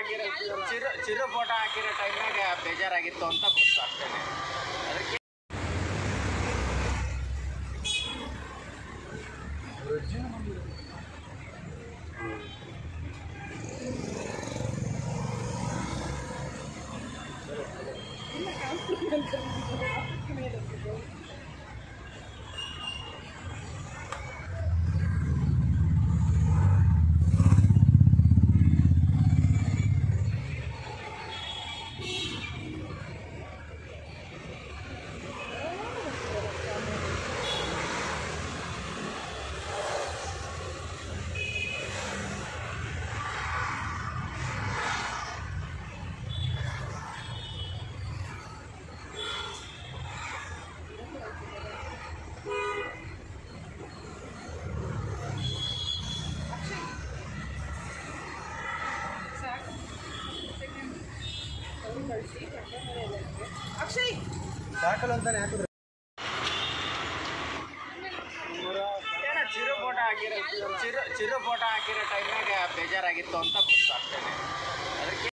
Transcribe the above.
ಹಾಕಿರೋ ಚಿರು ಚಿರು ಫೋಟೋ ಹಾಕಿರೋ ಟೈಮ್ನಾಗ ಬೇಜಾರಾಗಿತ್ತು ಅಂತ ಗೊತ್ತು ಅಷ್ಟೇ ಅದಕ್ಕೆ ಅಕ್ಷಯ್ ದಾಖಲು ಅಂತಾನೆ ಹಾಕಿದ್ರು ಏನೋ ಚಿರು ಫೋಟೋ ಹಾಕಿರೋ ಚಿರು ಚಿರು ಫೋಟೋ ಹಾಕಿರೋ ಟೈಮ್ನಾಗ ಬೇಜಾರಾಗಿತ್ತು ಅಂತ ಗೊತ್ತು ಅಷ್ಟೇ ಅದಕ್ಕೆ